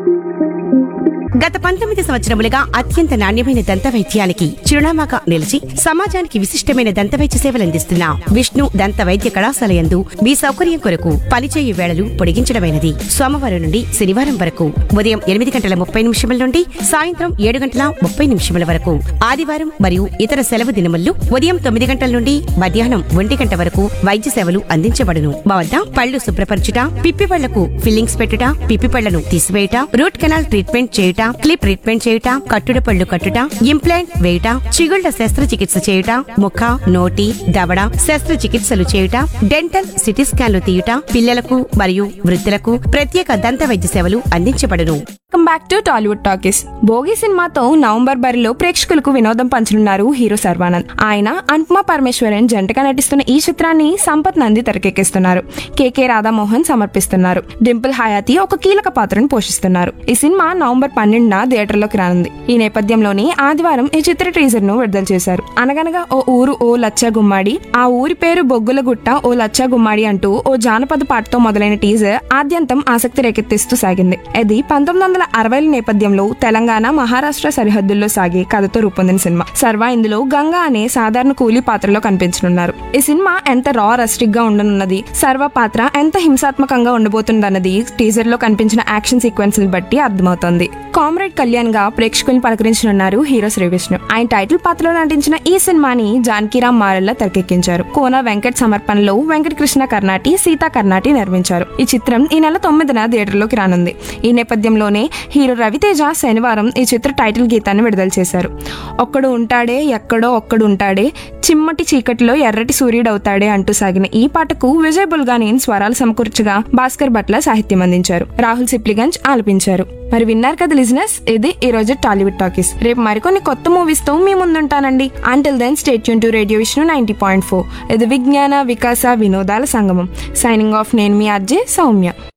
గత పంతొమ్మిది సంవత్సరములుగా అత్యంత నాణ్యమైన దంత వైద్యానికి చిరునామాగా నిలిచి సమాజానికి విశిష్టమైన దంత వైద్య సేవలందిస్తున్న విష్ణు దంత వైద్య కళాశాల యందు మీ సౌకర్యం కొరకు పనిచేయు వేళలు పొడిగించడమైనది సోమవారం నుండి శనివారం వరకు ఉదయం ఎనిమిది గంటల ముప్పై నిమిషముల నుండి సాయంత్రం ఏడు గంటల ముప్పై నిమిషముల వరకు ఆదివారం మరియు ఇతర సెలవు దినముల్లో ఉదయం తొమ్మిది గంటల నుండి మధ్యాహ్నం ఒంటి గంట వరకు వైద్య సేవలు అందించబడును మా వద్ద పళ్ళు శుభ్రపరచుట పిప్పి పళ్లకు ఫిల్లింగ్స్ పెట్టుట పిప్పి పళ్లను తీసివేయుట రూట్ కెనాల్ ట్రీట్మెంట్ చేయుట క్లిప్ ట్రీట్మెంట్ చేయుట కట్టుడు పళ్ళు కట్టుట ఇంప్లాంట్ వేయుట చిగుళ్ల శస్త్రచికిత్స చేయుట ముఖ నోటి దవడ శస్త్రచికిత్సలు చేయుట డెంటల్ సిటీ స్కాన్లు తీయుట పిల్లలకు మరియు వృద్ధులకు ప్రత్యేక దంత వైద్య సేవలు అందించబడును welcome back to Tollywood talkies Bhogi సినిమాతో నవంబర్ బరిలో ప్రేక్షకులకు వినోదం పంచనున్నారు హీరో సర్వానంద్ ఆయన అనుపమ పరమేశ్వరన్ జంటగా నటిస్తున్న ఈ చిత్రాన్ని సంపత్ నంది తెరకెక్కిస్తున్నారు కేకే రాధామోహన్ సమర్పిస్తున్నారు డింపుల్ హయాతి ఒక కీలక పాత్రను పోషిస్తున్నారు ఈ సినిమా నవంబర్ పన్నెండున థియేటర్లోకి రానుంది ఈ నేపథ్యంలోనే ఆదివారం ఈ చిత్ర టీజర్ ను విడుదల చేశారు అనగనగా ఓ ఊరు ఓ లచ్చ గుమ్మాడి ఆ ఊరి పేరు బొగ్గుల గుట్ట ఓ లచ్చ గుమ్మాడి అంటూ ఓ జానపద పాటతో మొదలైన టీజర్ ఆద్యంతం ఆసక్తి రేకెత్తిస్తూ సాగింది ఇది పంతొమ్మిది వందల అరవైల నేపథ్యంలో తెలంగాణ మహారాష్ట్ర సరిహద్దుల్లో సాగే కథతో రూపొందిన సినిమా సర్వ ఇందులో గంగా అనే సాధారణ కూలీ పాత్రలో కనిపించనున్నారు ఈ సినిమా ఎంత రా రస్టిక్ గా ఉండనున్నది సర్వ పాత్ర ఎంత హింసాత్మకంగా ఉండబోతుందన్నది టీజర్ లో కనిపించిన యాక్షన్ సీక్వెన్స్ బట్టి అర్థమవుతోంది కామ్రేడ్ కళ్యాణ్ గా ప్రేక్షకుల్ని పలకరించనున్నారు హీరో శ్రీ విష్ణు ఆయన టైటిల్ పాత్రలో నటించిన ఈ సినిమాని జానకిరామ్ మారెల్లా తెరకెక్కించారు కోన వెంకట్ సమర్పణలో వెంకట కృష్ణ కర్ణాటి సీతా కర్ణాటి నిర్మించారు ఈ చిత్రం ఈ నెల తొమ్మిదిన థియేటర్లోకి రానుంది ఈ నేపథ్యంలోనే హీరో రవితేజ శనివారం ఈ చిత్ర టైటిల్ గీతాన్ని విడుదల చేశారు ఒక్కడు ఉంటాడే ఎక్కడో ఒక్కడు ఉంటాడే చిమ్మటి చీకటిలో ఎర్రటి సూర్యుడవుతాడే అంటూ సాగిన ఈ పాటకు విజయ్ బుల్గానేన్ స్వరాలు సమకూర్చగా భాస్కర్ భట్ల సాహిత్యం అందించారు రాహుల్ సిప్లిగంజ్ ఆలపించారు మరి విన్నారు కదా లిజినెస్ ఇది ఈ రోజు టాలీవుడ్ టాకీస్ రేపు మరికొన్ని కొత్త మూవీస్ తో మీ ముందుంటానండి అంటిల్ దెన్ స్టేట్ యూన్ to radio Vishnu ninety point four ఇది విజ్ఞాన వికాస వినోదాల సంగమం సైనింగ్ ఆఫ్ నేను మీ అర్జే సౌమ్య